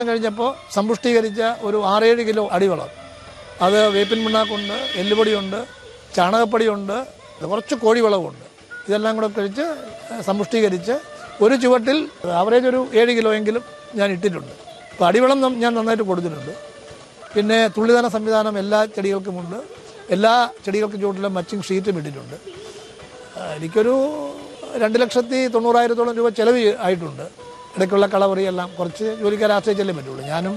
കഴിഞ്ഞപ്പോൾ സമ്പുഷ്ടീകരിച്ച ഒരു ആറേഴ് കിലോ അടിവളം അത് വേപ്പിൻ പിണ്ണാക്കുണ്ട് എല്ലുപൊടിയുണ്ട് ചാണകപ്പൊടിയുണ്ട് കുറച്ച് കോഴിവളവുണ്ട് ഇതെല്ലാം കൂടെ കഴിച്ച് സമ്പുഷ്ടീകരിച്ച് ഒരു ചുവട്ടിൽ ആവറേജ് ഒരു ഏഴ് കിലോ എങ്കിലും ഞാൻ ഇട്ടിട്ടുണ്ട് അപ്പോൾ അടിവളം നം- ഞാൻ നന്നായിട്ട് കൊടുത്തിട്ടുണ്ട് പിന്നെ തുള്ളിദാന സംവിധാനം എല്ലാ ചെടികൾക്കുമുണ്ട് എല്ലാ ചെടികൾക്കും ചുവട്ടിലും മച്ചിങ് ഷീറ്റും ഇട്ടിട്ടുണ്ട് ആ, എനിക്കൊരു രണ്ട് ലക്ഷത്തി തൊണ്ണൂറായിരത്തോളം രൂപ ചിലവ് ചെയ്- ആയിട്ടുണ്ട് ഇടയ്ക്കുള്ള കളവറിയെല്ലാം കുറച്ച് ജോലിക്കാരെ ആശ്രയിച്ചല്ലേ പറ്റുള്ളൂ ഞാനും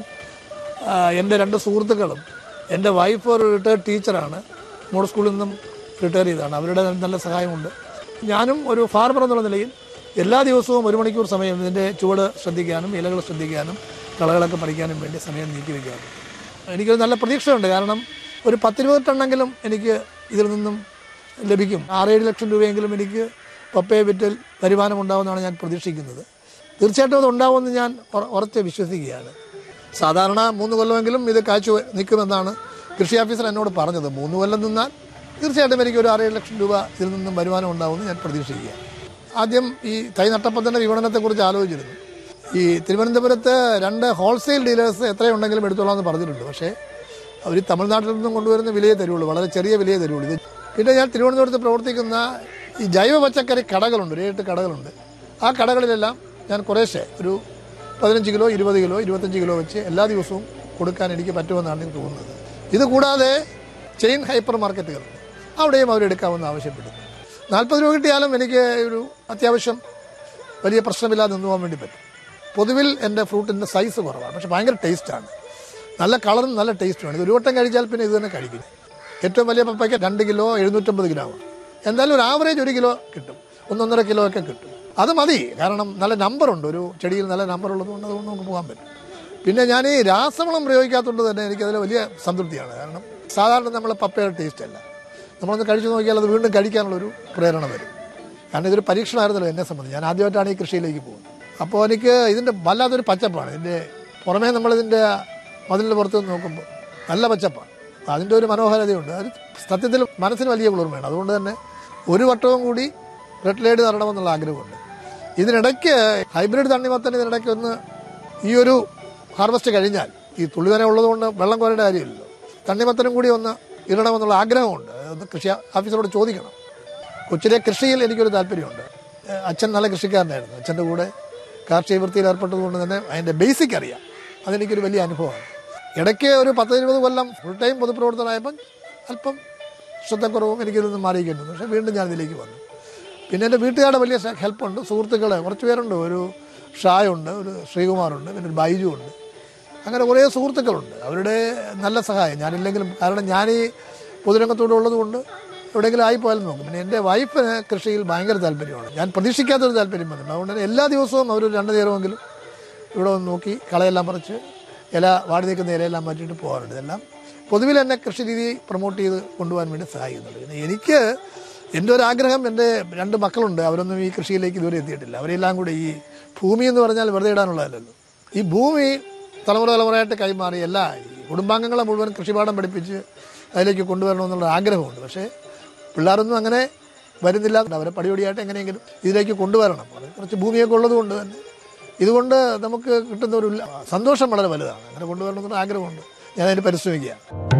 ആ, എൻ്റെ രണ്ട് സുഹൃത്തുക്കളും എൻ്റെ വൈഫ് ഒരു റിട്ടയർഡ് ടീച്ചറാണ് മോഡൽ സ്കൂളിൽ നിന്നും റിട്ടയർ ചെയ്തതാണ് അവരുടെ നല്ല സഹായമുണ്ട് ഞാനും ഒരു ഫാർമർ എന്നുള്ള നിലയിൽ എല്ലാ ദിവസവും ഒരു മണിക്കൂർ സമയം ഇതിൻ്റെ ചുവട് ശ്രദ്ധിക്കാനും ഇലകൾ ശ്രദ്ധിക്കാനും കളകളൊക്കെ പറിക്കാനും വേണ്ടി സമയം നീക്കി വയ്ക്കാറുണ്ട് എനിക്കൊരു നല്ല പ്രതീക്ഷയുണ്ട് കാരണം ഒരു പത്തിരുപത് ടണ്ണെങ്കിലും എനിക്ക് ഇതിൽ നിന്നും ലഭിക്കും ആറേഴ് ലക്ഷം രൂപയെങ്കിലും എനിക്ക് പപ്പയെ വിറ്റിൽ വരുമാനം ഉണ്ടാവുമെന്നാണ് ഞാൻ പ്രതീക്ഷിക്കുന്നത് തീർച്ചയായിട്ടും അത് ഉണ്ടാവുമെന്ന് ഞാൻ ഉറ- ഉറച്ച് വിശ്വസിക്കുകയാണ് സാധാരണ മൂന്ന് കൊല്ലമെങ്കിലും ഇത് കാഴ്ച നിൽക്കുമെന്നാണ് കൃഷി ഓഫീസർ എന്നോട് പറഞ്ഞത് മൂന്ന് കൊല്ലം നിന്നാൽ തീർച്ചയായിട്ടും എനിക്ക് ഒരു ആറേഴ് ലക്ഷം രൂപ ഇതിൽ നിന്നും വരുമാനം ഉണ്ടാവുമെന്ന് ഞാൻ പ്രതീക്ഷിക്കുക ആദ്യം ഈ തൈ നട്ടപ്പോൾ തന്നെ വിപണനത്തെക്കുറിച്ച് ആലോചിച്ചിരുന്നു ഈ തിരുവനന്തപുരത്ത് രണ്ട് ഹോൾസെയിൽ ഡീലേഴ്സ് എത്രയുണ്ടെങ്കിലും എടുത്തോളാം എന്ന് പറഞ്ഞിട്ടുണ്ട് പക്ഷേ അവർ തമിഴ്നാട്ടിൽ നിന്നും കൊണ്ടുവരുന്ന വിലയെ തരുള്ളൂ വളരെ ചെറിയ വിലയെ തരുള്ളൂ ഇത് പിന്നെ ഞാൻ തിരുവനന്തപുരത്ത് പ്രവർത്തിക്കുന്ന ഈ ജൈവ പച്ചക്കറി കടകളുണ്ട് ഒരു ഏഴെട്ട് കടകളുണ്ട് ആ കടകളിലെല്ലാം ഞാൻ കുറേശ്ശെ ഒരു പതിനഞ്ച് കിലോ ഇരുപത് കിലോ ഇരുപത്തഞ്ച് കിലോ വെച്ച് എല്ലാ ദിവസവും കൊടുക്കാൻ എനിക്ക് പറ്റുമെന്നാണ് എനിക്ക് തോന്നുന്നത് ഇത് കൂടാതെ ചെയിൻ ഹൈപ്പർ മാർക്കറ്റുകളുണ്ട് അവിടെയും അവരെടുക്കാമെന്ന് ആവശ്യപ്പെടുന്നു നാൽപ്പത് രൂപ കിട്ടിയാലും എനിക്ക് ഒരു അത്യാവശ്യം വലിയ പ്രശ്നമില്ലാതെ നിന്ന് പോകാൻ വേണ്ടി പറ്റും പൊതുവിൽ എൻ്റെ ഫ്രൂട്ടിൻ്റെ സൈസ് കുറവാണ് പക്ഷെ ഭയങ്കര ടേസ്റ്റാണ് നല്ല കളറും നല്ല ടേസ്റ്റുമാണ് ഇത് ഒരു വട്ടം കഴിച്ചാൽ പിന്നെ ഇത് തന്നെ കഴിക്കും ഏറ്റവും വലിയ പപ്പയ്ക്ക് രണ്ട് കിലോ എഴുന്നൂറ്റമ്പത് ഗ്രാമാണ് എന്തായാലും ഒരു ആവറേജ് ഒരു കിലോ കിട്ടും ഒന്നൊന്നര കിലോ ഒക്കെ കിട്ടും അത് മതി കാരണം നല്ല നമ്പറുണ്ട് ഒരു ചെടിയിൽ നല്ല നമ്പർ ഉള്ളതുകൊണ്ട് അതുകൊണ്ട് നമുക്ക് പോകാൻ പറ്റും പിന്നെ ഞാൻ ഈ രാസവളം പ്രയോഗിക്കാത്തതുകൊണ്ട് തന്നെ എനിക്കതിൽ വലിയ സംതൃപ്തിയാണ് കാരണം സാധാരണ നമ്മൾ പപ്പയുടെ ടേസ്റ്റ് അല്ല നമ്മളൊന്ന് കഴിച്ചു നോക്കിയാൽ അത് വീണ്ടും കഴിക്കാനുള്ളൊരു പ്രേരണ വരും കാരണം ഇതൊരു പരീക്ഷണമായിരുന്നല്ലോ എന്നെ സംബന്ധിച്ച് ഞാൻ ആദ്യമായിട്ടാണ് ഈ കൃഷിയിലേക്ക് പോകുന്നത് അപ്പോൾ എനിക്ക് ഇതിൻ്റെ വല്ലാത്തൊരു പച്ചപ്പാണ് ഇതിൻ്റെ പുറമേ നമ്മളിതിൻ്റെ മതിലിൻ്റെ പുറത്ത് നിന്ന് നോക്കുമ്പോൾ നല്ല പച്ചപ്പാണ് അപ്പോൾ അതിൻ്റെ ഒരു മനോഹാരിതയുണ്ട് അത് സത്യത്തിൽ മനസ്സിന് വലിയ കുളിർമയാണ് അതുകൊണ്ട് തന്നെ ഒരു വട്ടവും കൂടി റെഡ് ലൈഡ് തരണമെന്നുള്ള ആഗ്രഹമുണ്ട് ഇതിനിടയ്ക്ക് ഹൈബ്രിഡ് തണ്ണിമത്തൻ ഇതിനിടയ്ക്ക് ഒന്ന് ഈ ഒരു ഹാർവസ്റ്റ് കഴിഞ്ഞാൽ ഈ തുള്ളിവന ഉള്ളതുകൊണ്ട് വെള്ളം കോരേണ്ട കാര്യമില്ലല്ലോ തണ്ണിമത്തനും കൂടി ഒന്ന് ഇടണമെന്നുള്ള ആഗ്രഹമുണ്ട് അത് കൃഷി ഓഫീസറോട് ചോദിക്കണം കൊച്ചിലെ കൃഷിയിൽ എനിക്കൊരു താല്പര്യമുണ്ട് ഏഹ് അച്ഛൻ നല്ല കൃഷിക്കാരനായിരുന്നു അച്ഛൻ്റെ കൂടെ കാർഷിക വൃത്തിയിൽ ഏർപ്പെട്ടതുകൊണ്ട് തന്നെ അതിൻ്റെ ബേസിക് അറിയാം അതെനിക്കൊരു വലിയ അനുഭവമാണ് ഇടയ്ക്ക് ഒരു പത്ത് ഇരുപത് കൊല്ലം ഫുൾ ടൈം പൊതുപ്രവർത്തനമായപ്പം അല്പം ശ്രദ്ധക്കുറവും എനിക്കിൽ നിന്ന് മാറിയിരിക്കുന്നു പക്ഷേ വീണ്ടും ഞാൻ ഇതിലേക്ക് വന്നു പിന്നെ എൻ്റെ വീട്ടുകാരുടെ വലിയ ഹെൽപ്പുണ്ട് സുഹൃത്തുക്കൾ കുറച്ച് പേരുണ്ട് ഒരു ഷായുണ്ട് ഒരു ശ്രീകുമാറുണ്ട് പിന്നെ ഒരു ബൈജു ഉണ്ട് അങ്ങനെ കുറേ സുഹൃത്തുക്കളുണ്ട് അവരുടെ നല്ല സഹായം ഞാനില്ലെങ്കിലും കാരണം ഞാൻ ഈ പൊതുരംഗത്തോടെ ഉള്ളതുകൊണ്ട് എവിടെയെങ്കിലും ആയിപ്പോയാലും നോക്കും പിന്നെ എൻ്റെ വൈഫിന് കൃഷിയിൽ ഭയങ്കര താല്പര്യമാണ് ഞാൻ പ്രതീക്ഷിക്കാത്തൊരു താല്പര്യം വന്നിട്ടുണ്ട് അതുകൊണ്ട് തന്നെ എല്ലാ ദിവസവും അവർ രണ്ട് നേരമെങ്കിലും ഇവിടെ വന്ന് നോക്കി കളയെല്ലാം പറിച്ച് ഇല വാടി നിൽക്കുന്ന ഇലയെല്ലാം മാറ്റിയിട്ട് പോകാറുണ്ട് ഇതെല്ലാം പൊതുവിൽ എന്നെ കൃഷി രീതി പ്രൊമോട്ട് ചെയ്ത് കൊണ്ടുപോകാൻ വേണ്ടി സഹായിക്കുന്നുണ്ട് പിന്നെ എനിക്ക് എൻ്റെ ഒരു ആഗ്രഹം എൻ്റെ രണ്ട് മക്കളുണ്ട് അവരൊന്നും ഈ കൃഷിയിലേക്ക് ഇതുവരെ എത്തിയിട്ടില്ല അവരെല്ലാം കൂടി ഈ ഭൂമി എന്ന് പറഞ്ഞാൽ വെറുതെ ഇടാനുള്ളതല്ലല്ലോ ഈ ഭൂമി തലമുറ തലമുറയായിട്ട് കൈമാറി എല്ലാ ഈ കുടുംബാംഗങ്ങളെ മുഴുവൻ കൃഷിപാഠം പഠിപ്പിച്ച് അതിലേക്ക് കൊണ്ടുവരണമെന്നുള്ള ആഗ്രഹമുണ്ട് പക്ഷേ പിള്ളേരൊന്നും അങ്ങനെ വരുന്നില്ല അവരെ പടിപടിയായിട്ട് എങ്ങനെയെങ്കിലും ഇതിലേക്ക് കൊണ്ടുവരണം അത് കുറച്ച് ഭൂമിയൊക്കെ ഉള്ളതുകൊണ്ട് തന്നെ ഇതുകൊണ്ട് നമുക്ക് കിട്ടുന്ന ഒരു ഉല്ല- സന്തോഷം വളരെ വലുതാണ് അങ്ങനെ കൊണ്ടുവരണമെന്നുള്ള ആഗ്രഹമുണ്ട് ഞാൻ അതിന് പരിശ്രമിക്കുക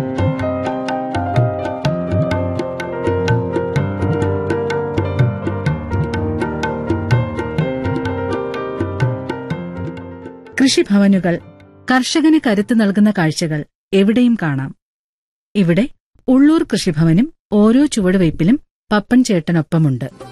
കൃഷിഭവനുകൾ കർഷകന് കരുത്ത് നൽകുന്ന കാഴ്ചകൾ എവിടെയും കാണാം ഇവിടെ ഉള്ളൂർ കൃഷിഭവനും ഓരോ ചുവടുവയ്പിലും പപ്പൻ ചേട്ടനൊപ്പമുണ്ട്